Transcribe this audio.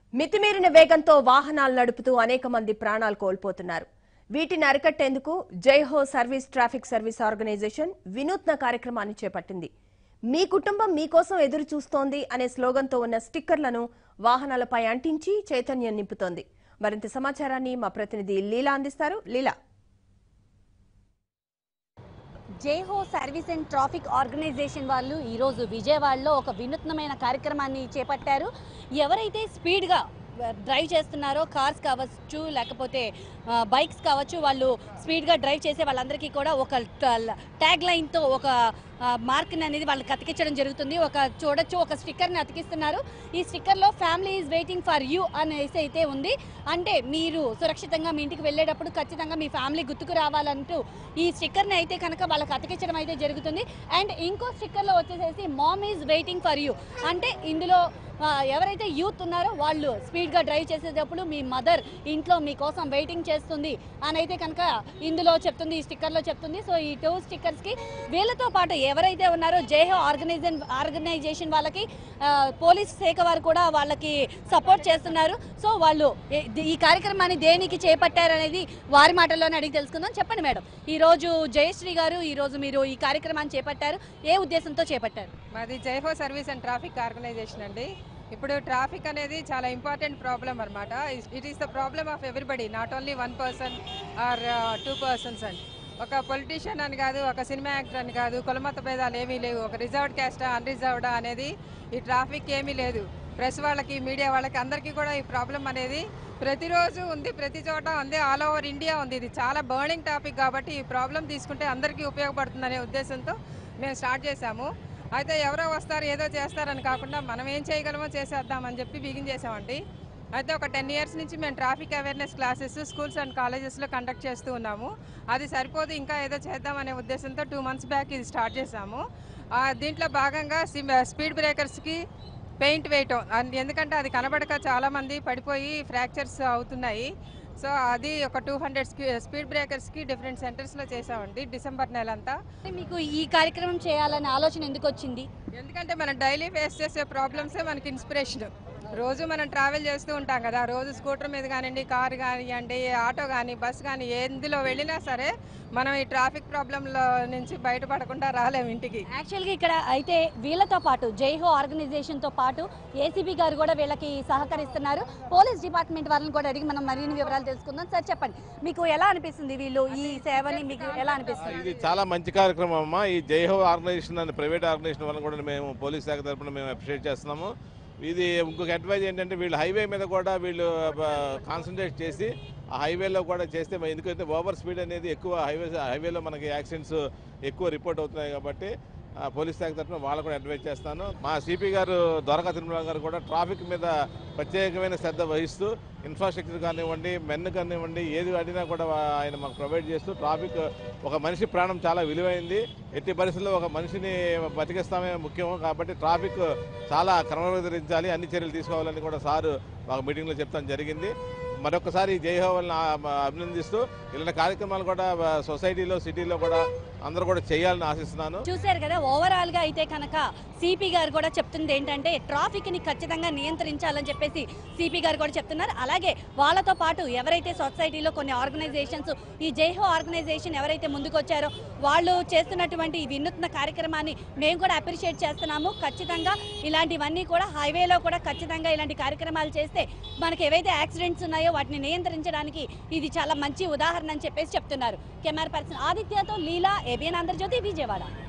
మితిమీరిన వేగంతో వాహనాలు నడుపుతూ అనేక మంది ప్రాణాలు కోల్పోతున్నారు వీటిని అరికట్టేందుకు Jaiho service traffic service organisation వినూత్న కార్యక్రమాన్ని చేపట్టింది మీ కుటుంబం మీకోసం ఎదురు చూస్తోంది అనే స్లోగన్తో ఉన్న స్టిక్కర్లను వాహనాలపై అంటించి చైతన్యం నింపుతోంది మరింత సమాచారాన్ని మా ప్రతినిధి లీలా అందిస్తారు Leela Jaiho service and traffic organisation వాళ్ళు ఈరోజు విజయవాడలో ఒక వినూత్నమైన కార్యక్రమాన్ని చేపట్టారు ఎవరైతే స్పీడ్గా డ్రైవ్ చేస్తున్నారో కార్స్ కావచ్చు లేకపోతే ఆ, బైక్స్ కావచ్చు వాళ్ళు స్పీడ్గా డ్రైవ్ చేసే వాళ్ళందరికీ కూడా ఒక ట- ట్యాగ్ లైన్తో ఒక ఆ, మార్క్ని అనేది వాళ్ళకి అతికించడం జరుగుతుంది ఒక చూడొచ్చు ఒక స్టిక్కర్ని అతికిస్తున్నారు ఈ స్టిక్కర్లో family is waiting for you అనేసి అయితే ఉంది అంటే మీరు సురక్షితంగా మీ ఇంటికి వెళ్ళేటప్పుడు ఖచ్చితంగా మీ ఫ్యామిలీ గుర్తుకు రావాలంటూ ఈ స్టిక్కర్ని అయితే కనుక వాళ్ళకి అతికించడం అయితే జరుగుతుంది అండ్ ఇంకో స్టిక్కర్లో వచ్చేసేసి mom is waiting for you అంటే ఇందులో ఆ, ఎవరైతే యూత్ ఉన్నారో వాళ్ళు స్పీడ్గా డ్రైవ్ చేసేటప్పుడు మీ మదర్ ఇంట్లో మీకోసం వెయిటింగ్ చేస్తుంది అని అయితే కనుక ఇందులో చెప్తుంది ఈ స్టిక్కర్లో చెప్తుంది సో ఈ టూ స్టిక్కర్స్కి వీళ్ళతో పాటు ఎవరైతే ఉన్నారో జేహో ఆర్గనైజేషన్ ఆర్గనైజేషన్ వాళ్ళకి ఆ, పోలీస్ శాఖ వారు కూడా వాళ్ళకి సపోర్ట్ చేస్తున్నారు సో వాళ్ళు ఏ- ఈ కార్యక్రమాన్ని దేనికి చేపట్టారనేది వారి మాటల్లోనే అడిగి తెలుసుకుందాం చెప్పండి మేడం ఈరోజు జయశ్రీ గారు ఈరోజు మీరు ఈ కార్యక్రమాన్ని చేపట్టారు ఏ ఉద్దేశంతో చేపట్టారు మాది Jaiho service and traffic organisation అండి ఇప్పుడు ట్రాఫిక్ అనేది చాలా ఇంపార్టెంట్ ప్రాబ్లం అనమాట it is the problem of everybody not only one person or two persons and ఒక పొలిటీషియన్ అని కాదు ఒక సినిమా యాక్టర్ అని కాదు కులమత భేదాలు ఏమీ లేవు ఒక రిజర్వ్డ్ క్యాస్టా అన్రిజర్వ్డా అనేది ఈ ట్రాఫిక్ ఏమీ లేదు ప్రెస్ వాళ్ళకి మీడియా వాళ్ళకి అందరికీ కూడా ఈ ప్రాబ్లం అనేది ప్రతిరోజు ఉంది ప్రతి చోట ఉంది ఆల్ ఓవర్ ఇండియా ఉంది ఇది చాలా బర్నింగ్ టాపిక్ కాబట్టి ఈ ప్రాబ్లం తీసుకుంటే అందరికీ ఉపయోగపడుతుందనే ఉద్దేశంతో మేము స్టార్ట్ చేశాము అయితే ఎవరో వస్తారు ఏదో చేస్తారని కాకుండా మనం ఏం చేయగలమో చేసేద్దామని చెప్పి బిగిన్ చేసామండి అయితే ఒక టెన్ ఇయర్స్ నుంచి మేము traffic awareness classes schools and కాలేజెస్లో కండక్ట్ చేస్తూ ఉన్నాము అది సరిపోదు ఇంకా ఏదో చేద్దామనే ఉద్దేశంతో టూ మంత్స్ బ్యాక్ ఇది స్టార్ట్ చేశాము ఆ, దీంట్లో భాగంగా సిమ్- స్పీడ్ బ్రేకర్స్కి పెయింట్ వేయటం అన్- ఎందుకంటే అది కనబడక చాలామంది పడిపోయి ఫ్రాక్చర్స్ అవుతున్నాయి సో అది ఒక టూ హండ్రెడ్ స్పీడ్ బ్రేకర్స్కి డిఫరెంట్ సెంటర్స్లో చేసామండి డిసెంబర్ నెల అంతా మీకు ఈ కార్యక్రమం చేయాలనే ఆలోచన ఎందుకు వచ్చింది ఎందుకంటే మనం డైలీ ఫేస్ చేసే ప్రాబ్లమ్సే మనకి ఇన్స్పిరేషన్ రోజు మనం ట్రావెల్ చేస్తూ ఉంటాం కదా రోజు స్కూటర్ మీద కానివ్వండి కార్ కానివ్వండి ఆటో కానీ బస్ కానీ ఎందులో వెళ్ళినా సరే మనం ఈ ట్రాఫిక్ ప్రాబ్లంలో నుంచి బయటపడకుండా రాలేము ఇంటికి యాక్చువల్గా ఇక్కడ అయితే వీళ్ళతో పాటు జైహో ఆర్గనైజేషన్తో పాటు ఏసీబీ గారు కూడా వీళ్ళకి సహకరిస్తున్నారు పోలీస్ డిపార్ట్మెంట్ వాళ్ళని కూడా అడిగి మనం మరిన్ని వివరాలు తెలుసుకుందాం సార్ చెప్పండి మీకు ఎలా అనిపిస్తుంది వీళ్ళు ఈ సేవని మీకు ఎలా అనిపిస్తుంది ఇది చాలా మంచి కార్యక్రమం అమ్మా ఈ జైహో ఆర్గనైజేషన్ అనే ప్రైవేట్ ఆర్గనైజేషన్ వల్ల కూడా మేము పోలీస్ శాఖ తరపున మేము అప్రిషియేట్ చేస్తున్నాము ఇది ఇంకొక అడ్వైజ్ ఏంటంటే వీళ్ళు హైవే మీద కూడా వీళ్ళు కాన్సన్ట్రేట్ చేసి ఆ హైవేలో కూడా చేస్తే మరి ఎందుకంటే ఓవర్ స్పీడ్ అనేది ఎక్కువ హైవే హైవేలో మనకి యాక్సిడెంట్స్ ఎక్కువ రిపోర్ట్ అవుతున్నాయి కాబట్టి ఆ, పోలీస్ శాఖ తరఫున వాళ్ళు కూడా అడ్వైజ్ చేస్తాను మా సిపి గారు ద్వారకా తిరుమల గారు కూడా ట్రాఫిక్ మీద ప్రత్యేకమైన శ్రద్ధ వహిస్తూ ఇన్ఫ్రాస్ట్రక్చర్ కానివ్వండి మెన్ కానివ్వండి ఏది అడిగినా కూడా ఆయన మాకు ప్రొవైడ్ చేస్తూ ట్రాఫిక్ ఒక మనిషి ప్రాణం చాలా విలువైంది ఎట్టి పరిస్థితుల్లో ఒక మనిషిని బతికిస్తామే ముఖ్యం కాబట్టి ట్రాఫిక్ చాలా క్రమబద్ధరించాలి అన్ని చర్యలు తీసుకోవాలని కూడా సారు మాకు మీటింగ్లో చెప్తాం జరిగింది మరొకసారి జైహో వాళ్ళని ఆ- అభినందిస్తూ ఇలాంటి కార్యక్రమాలు కూడా ఆ, సొసైటీలో సిటీలో కూడా అందరూ కూడా చేయాలని ఆశిస్తున్నాను చూశారు కదా ఓవరాల్ గా అయితే కనుక సిపి గారు కూడా చెప్తుంది ఏంటంటే ట్రాఫిక్ ని ఖచ్చితంగా నియంత్రించాలని చెప్పేసి సిపి గారు కూడా చెప్తున్నారు అలాగే వాళ్ళతో పాటు ఎవరైతే సొసైటీలో కొన్ని ఆర్గనైజేషన్స్ ఈ జైహో ఆర్గనైజేషన్ ఎవరైతే ముందుకొచ్చారో వాళ్ళు చేస్తున్నటువంటి ఈ వినూత్న కార్యక్రమాన్ని మేము కూడా అప్రిషియేట్ చేస్తున్నాము ఖచ్చితంగా ఇలాంటివన్నీ కూడా హైవేలో కూడా ఖచ్చితంగా ఇలాంటి కార్యక్రమాలు చేస్తే మనకి ఏవైతే యాక్సిడెంట్స్ ఉన్నాయో వాటిని నియంత్రించడానికి ఇది చాలా మంచి ఉదాహరణ అని చెప్పేసి చెప్తున్నారు కెమెరా పర్సన్ ఆదిత్యతో లీలా ఏబిఎన్ ఆంధ్రజ్యోతి విజయవాడ